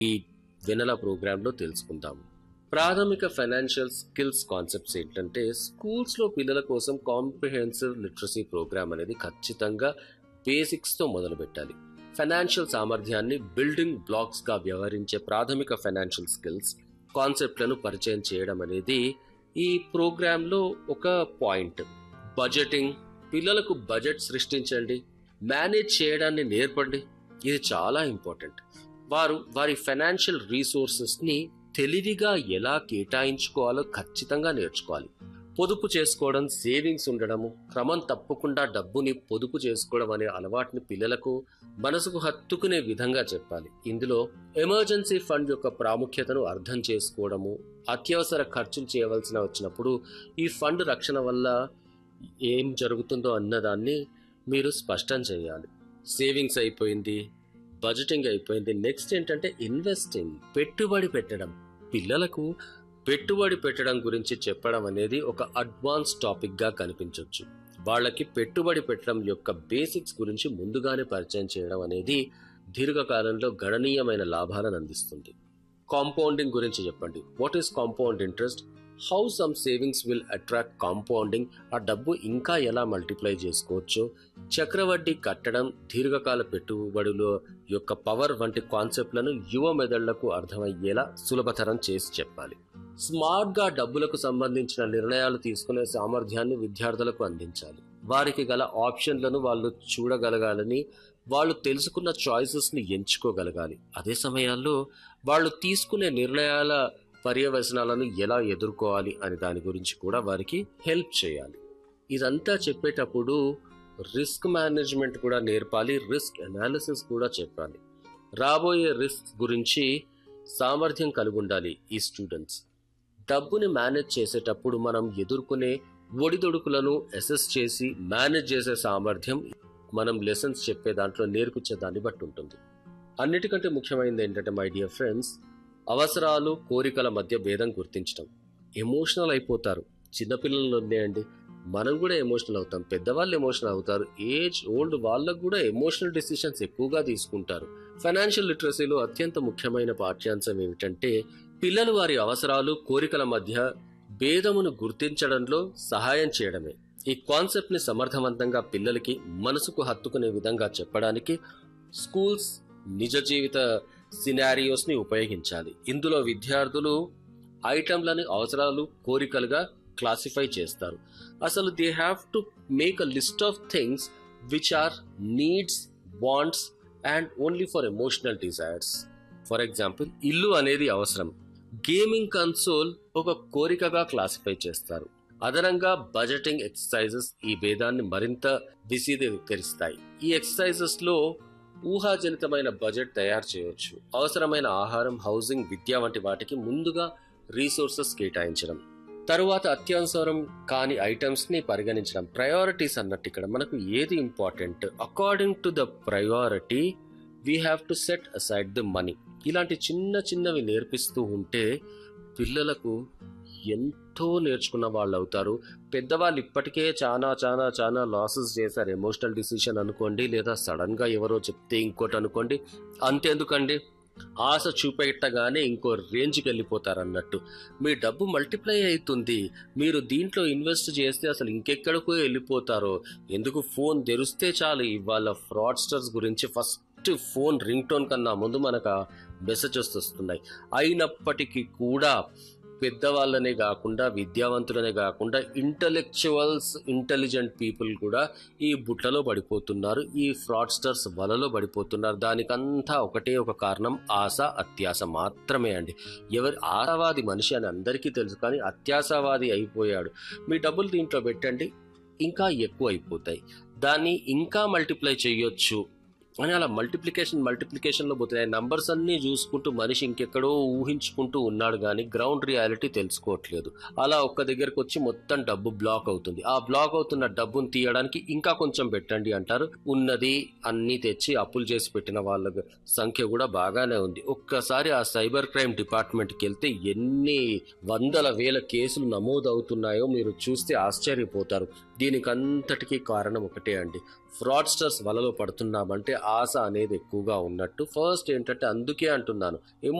ఈ వెనెల ప్రోగ్రాంలో తెలుసుకుందాము ప్రాథమిక ఫైనాన్షియల్ స్కిల్స్ కాన్సెప్ట్స్ ఏంటంటే స్కూల్స్లో పిల్లల కోసం కాంప్రిహెన్సివ్ లిటరసీ ప్రోగ్రామ్ అనేది ఖచ్చితంగా బేసిక్స్తో మొదలు పెట్టాలి ఫైనాన్షియల్ సామర్థ్యాన్ని బిల్డింగ్ బ్లాక్స్గా వ్యవహరించే ప్రాథమిక ఫైనాన్షియల్ స్కిల్స్ కాన్సెప్ట్లను పరిచయం చేయడం అనేది ఈ ప్రోగ్రాంలో ఒక పాయింట్ బడ్జెటింగ్ పిల్లలకు బడ్జెట్ సృష్టించండి మేనేజ్ చేయడాన్ని నేర్పండి ఇది చాలా ఇంపార్టెంట్ వారు వారి ఫైనాన్షియల్ రీసోర్సెస్ని తెలివిగా ఎలా కేటాయించుకోవాలో ఖచ్చితంగా నేర్చుకోవాలి పొదుపు చేసుకోవడం సేవింగ్స్ ఉండడము క్రమం తప్పకుండా డబ్బుని పొదుపు చేసుకోవడం అనే అలవాటుని పిల్లలకు మనసుకు హత్తుకునే విధంగా చెప్పాలి ఇందులో ఎమర్జెన్సీ ఫండ్ యొక్క ప్రాముఖ్యతను అర్థం చేసుకోవడము అత్యవసర ఖర్చులు చేయవలసిన వచ్చినప్పుడు ఈ ఫండ్ రక్షణ వల్ల ఏం జరుగుతుందో అన్నదాన్ని మీరు స్పష్టం చేయాలి సేవింగ్స్ అయిపోయింది బడ్జెటింగ్ అయిపోయింది నెక్స్ట్ ఏంటంటే ఇన్వెస్టింగ్ పెట్టుబడి పెట్టడం పిల్లలకు పెట్టుబడి పెట్టడం గురించి చెప్పడం అనేది ఒక అడ్వాన్స్ టాపిక్గా కనిపించవచ్చు వాళ్ళకి పెట్టుబడి పెట్టడం యొక్క బేసిక్స్ గురించి ముందుగానే పరిచయం చేయడం అనేది దీర్ఘకాలంలో గణనీయమైన లాభాలను అందిస్తుంది కాంపౌండింగ్ గురించి చెప్పండి what is compound interest how some savings will attract compounding ఆ డబ్బు ఇంకా ఎలా మల్టిప్లై చేసుకోవచ్చు చక్రవడ్డీ కట్టడం దీర్ఘకాల పెట్టుబడుల యొక్క పవర్ వంటి కాన్సెప్ట్లను యువ మెదళ్లకు అర్థమయ్యేలా సులభతరం చేసి చెప్పాలి స్మార్ట్గా డబ్బులకు సంబంధించిన నిర్ణయాలు తీసుకునే సామర్థ్యాన్ని విద్యార్థులకు అందించాలి వారికి గల ఆప్షన్లను వాళ్ళు చూడగలగాలని వాళ్ళు తెలుసుకున్న చాయిసెస్ని ఎంచుకోగలగాలి అదే సమయాల్లో వాళ్ళు తీసుకునే నిర్ణయాల పర్యవసనాలను ఎలా ఎదుర్కోవాలి అనే దాని గురించి కూడా వారికి హెల్ప్ చేయాలి ఇదంతా చెప్పేటప్పుడు రిస్క్ మేనేజ్మెంట్ కూడా నేర్పాలి రిస్క్ అనాలిసిస్ కూడా చెప్పాలి రాబోయే రిస్క్ గురించి సామర్థ్యం కలిగి ఉండాలి ఈ స్టూడెంట్స్ డబ్బుని మేనేజ్ చేసేటప్పుడు మనం ఎదుర్కొనే ఒడిదొడుకులను అసెస్ చేసి మేనేజ్ చేసే సామర్థ్యం మనం లెసన్స్ చెప్పే దాంట్లో నేర్పించే దాన్ని బట్టి ఉంటుంది అన్నిటికంటే ముఖ్యమైనది ఏంటంటే మై డియర్ ఫ్రెండ్స్ అవసరాలు కోరికల మధ్య భేదం గుర్తించడం ఎమోషనల్ అయిపోతారు చిన్నపిల్లలు ఉన్నాయండి మనం కూడా ఎమోషనల్ అవుతాం పెద్దవాళ్ళు ఎమోషనల్ అవుతారు ఏజ్ ఓల్డ్ వాళ్ళకు కూడా ఎమోషనల్ డెసిషన్స్ ఎక్కువగా తీసుకుంటారు ఫైనాన్షియల్ లిటరసీలో అత్యంత ముఖ్యమైన పాఠ్యాంశం ఏమిటంటే పిల్లలు వారి అవసరాలు కోరికల మధ్య భేదమును గుర్తించడంలో సహాయం చేయడమే ఈ కాన్సెప్ట్ ని సమర్థవంతంగా పిల్లలకి మనసుకు హత్తుకునే విధంగా చెప్పడానికి స్కూల్స్ నిజ జీవిత సినారియోస్ ని ఉపయోగించాలి ఇందులో విద్యార్థులు ఐటమ్లని అవసరాలు కోరికలుగా క్లాసిఫై చేస్తారు అసలు they have to make a list of things which are needs wants and only for emotional desires for example ఇల్లు అనేది అవసరం గేమింగ్ కన్సోల్ ఒక కోరికగా క్లాసిఫై చేస్తారు అదనంగా బడ్జెటింగ్ ఎక్సర్సైజెస్ ఈ భేదాన్ని మరింత విశదీకరిస్తాయి ఈ ఎక్సర్సైజెస్ లో ఊహాజనితమైన బడ్జెట్ తయారు చేయొచ్చు అవసరమైన ఆహారం హౌసింగ్ విద్య వంటి వాటికి ముందుగా రీసోర్సెస్ కేటాయించడం తరువాత అత్యవసరం కాని ఐటమ్స్ ని పరిగణించడం ప్రయారిటీస్ అన్నట్టు ఇక్కడ మనకు ఏది important according to the priority we have to set aside the money ఇలాంటి చిన్న చిన్నవి నేర్పిస్తూ ఉంటే పిల్లలకు ఎంతో నేర్చుకున్న వాళ్ళు అవుతారు పెద్దవాళ్ళు ఇప్పటికే చాలా చాలా చాలా లాసెస్ చేశారు ఎమోషనల్ డిసిషన్ అనుకోండి లేదా సడన్ గా ఎవరో చెప్తే ఇంకోటి అనుకోండి అంతేందుకండి ఆశ చూపెట్టగానే ఇంకో రేంజ్కి వెళ్ళిపోతారు అన్నట్టు మీ డబ్బు మల్టిప్లై అవుతుంది మీరు దీంట్లో ఇన్వెస్ట్ చేస్తే అసలు ఇంకెక్కడికో వెళ్ళిపోతారో ఎందుకు ఫోన్ తెరిస్తే చాలు ఇవాళ ఫ్రాడ్స్టర్స్ గురించి ఫస్ట్ ఫోన్ రింగ్ టోన్ కన్నా ముందు మనకు మెసేజెస్ వస్తున్నాయి అయినప్పటికీ కూడా పెద్దవాళ్ళనే కాకుండా విద్యావంతులనే కాకుండా ఇంటలెక్చువల్స్ ఇంటెలిజెంట్ పీపుల్ కూడా ఈ బుట్టలో పడిపోతున్నారు ఈ ఫ్రాడ్స్టర్స్ వలలో పడిపోతున్నారు దానికంతా ఒకటే ఒక కారణం ఆశ అత్యాశ మాత్రమే అండి ఎవరి ఆశావాది మనిషి అని అందరికీ తెలుసు కానీ అత్యాశవాది అయిపోయాడు మీ డబ్బులు దీంట్లో పెట్టండి ఇంకా ఎక్కువ అయిపోతాయి దాన్ని ఇంకా మల్టిప్లై చేయొచ్చు అని అలా మల్టిప్లికేషన్ మల్టిప్లికేషన్లో పోతున్నాయి నంబర్స్ అన్నీ చూసుకుంటూ మనిషి ఇంకెక్కడో ఊహించుకుంటూ ఉన్నాడు కానీ గ్రౌండ్ రియాలిటీ తెలుసుకోవట్లేదు అలా ఒక్క దగ్గరకు వచ్చి మొత్తం డబ్బు బ్లాక్ అవుతుంది ఆ బ్లాక్ అవుతున్న డబ్బును తీయడానికి ఇంకా కొంచెం పెట్టండి అంటారు ఉన్నది అన్నీ తెచ్చి అప్పులు చేసి పెట్టిన వాళ్ళ సంఖ్య కూడా బాగానే ఉంది ఒక్కసారి ఆ సైబర్ క్రైమ్ డిపార్ట్మెంట్కి వెళ్తే ఎన్ని వందల వేల కేసులు నమోదు అవుతున్నాయో మీరు చూస్తే ఆశ్చర్యపోతారు దీనికంతటికీ కారణం ఒకటే అండి ఫ్రాడ్స్టర్స్ వలలో పడుతున్నామంటే ఆశ అనేది ఎక్కువగా ఉన్నట్టు ఫస్ట్ ఏంటంటే అందుకే అంటున్నాను